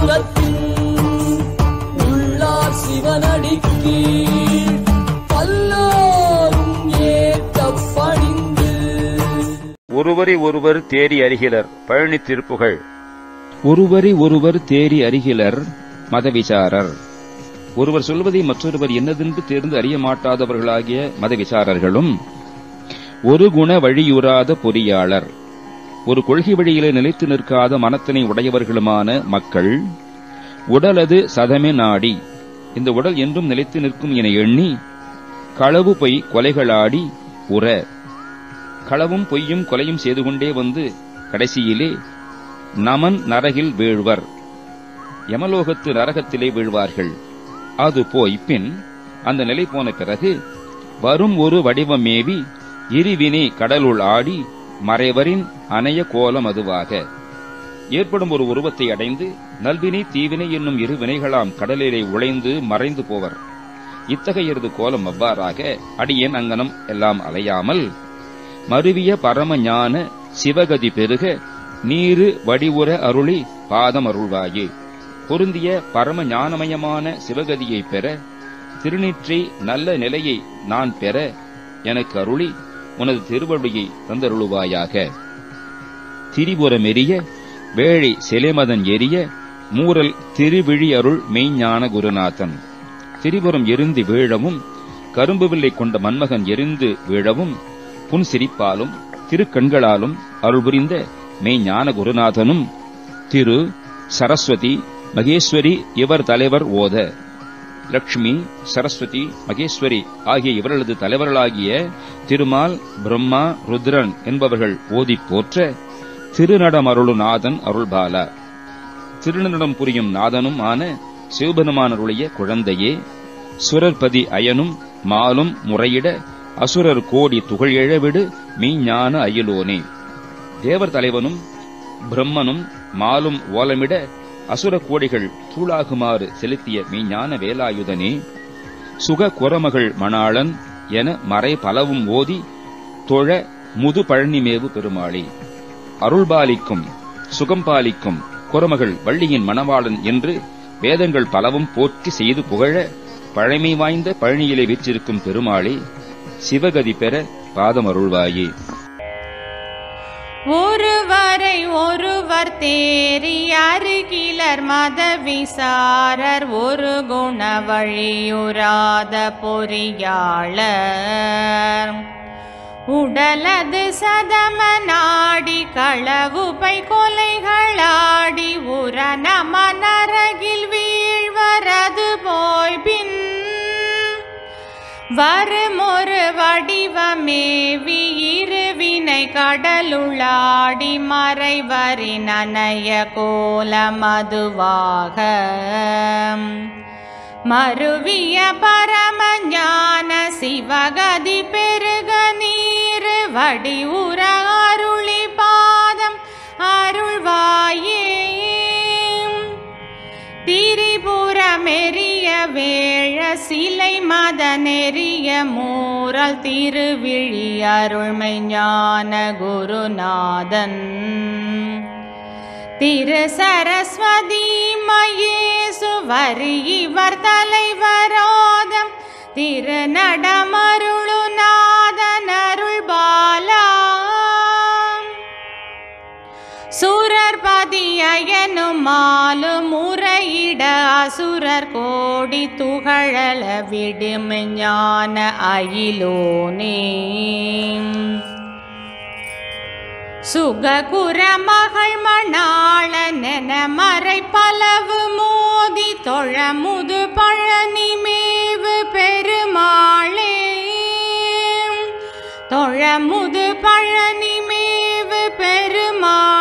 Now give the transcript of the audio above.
புறத்தின் உள்ளார் சிவனடிக்கு பல்லாரும் ஏற்க பணிந்து ஒருவரை ஒருவர் தேடி அறிகிலர் பழனி திருப்புகழ் ஒருவரை ஒருவர் தேறி அறிகிலர் மதவிசாரர் ஒருவர் சொல்வதை மற்றொருவர் என்னதென்று தேர்ந்து அறிய மாட்டாதவர்களாகிய மதவிசாரர்களும் ஒரு குண வழியுறாத பொறியாளர் ஒரு கொள்கை வழியிலே நிலைத்து நிற்காத மனத்தினை உடையவர்களுமான மக்கள் உடலது சதமே நாடி இந்த உடல் என்றும் நிலைத்து நிற்கும் என எண்ணி களவு பொய் கொலைகளாடி உற களவும் பொய்யும் கொலையும் செய்து கொண்டே வந்து கடைசியிலே நமன் நரகில் வீழ்வர் யமலோகத்து நரகத்திலே வீழ்வார்கள் அது போய் பின் அந்த நிலை போன பிறகு வரும் ஒரு வடிவமேவி இருவினை கடலுள் ஆடி மறைவரின் அணைய கோலம் அதுவாக ஏற்படும் ஒரு உருவத்தை அடைந்து நல்வினை தீவினை என்னும் இரு வினைகளாம் கடலிலே உழைந்து மறைந்து போவர் இத்தகையது கோலம் அவ்வாறாக அடியேன் அங்கனம் எல்லாம் அலையாமல் மருவிய பரம ஞான சிவகதி பெருக நீரு வடிவுற அருளி பாதம் அருள்வாயே பொருந்திய பரம ஞானமயமான சிவகதியை பெற திருநீற்றி நல்ல நிலையை நான் பெற எனக்கு அருளி உனது திருவடியை தந்தருளுவாயாக திரிபுரமெரிய வேழி சிலைமதன் எரிய மூரல் திருவிழி அருள் மெய்ஞான குருநாதன் திரிபுரம் எரிந்து வீழவும் கரும்பு வில்லை கொண்ட மன்மகன் எரிந்து வீழவும் புன் சிரிப்பாலும் திருக்கண்களாலும் அருள் புரிந்த மெய்ஞான குருநாதனும் திரு சரஸ்வதி மகேஸ்வரி இவர் தலைவர் ஓத லக்ஷ்மி சரஸ்வதி மகேஸ்வரி ஆகிய இவர்களது தலைவர்களாகிய திருமால் பிரம்மா ருத்ரன் என்பவர்கள் ஓதிப் போற்ற திருநடமருளு நாதன் அருள்பாலா திருநடம் புரியும் நாதனும் ஆன சிவபெருமானருடைய குழந்தையே சுரர்பதி அயனும் மாலும் முறையிட அசுரர் கோடி துகள் எழவிடு மீஞான அயிலோனே தேவர் தலைவனும் பிரம்மனும் மாலும் ஓலமிட அசுர கோடிகள் தூளாகுமாறு செலுத்திய மெய்ஞான வேலாயுதனே சுக குரமகள் மணாளன் என மறை பலவும் ஓதி தொழ முது பழனிமேவு பெருமாளே அருள்பாலிக்கும் சுகம்பாலிக்கும் குரமகள் வள்ளியின் மணவாளன் என்று வேதங்கள் பலவும் போற்றி செய்து புகழ பழமை வாய்ந்த பழனியிலே வீற்றிருக்கும் பெருமாளே சிவகதி பெற பாதம் அருள்வாயே ஒருவரை ஒருவர் தேறி அருகிலர் மத விசாரர் ஒரு குண வழியுறாத பொறியாளர் உடலது சதம நாடி களவுபை கொலைகளாடி உர நம நரகில் வீழ்வரது போய் பின் வருமொரு வடிவமேவி இருவினை கடலுளாடி மறைவரி நனைய கோல மதுவாக மருவிய பரம ஞான சிவகதி பெருக நீர் வடி உற அருளி பாதம் அருள்வாயே திரிபுரமெரிய வேழ சிலை மத நெறிய மூரல் திருவிழி அருள்மை ஞான குருநாதன் திரு சரஸ்வதி மயேசுவரி இவர் தலைவரோதம் திரு நடமருளு நாதன் அருள் பாலா சுரர் பதியனும் மாலும் முறையிட அசுரர் கோடி துகழல விடும் ஞான அயிலோனே சுககுர மகள் மணாளனென மறை பலவு மோதி தொழ முது பழனி மேவு பெருமாளே தொழ முது பழனி மேவு பெருமாளே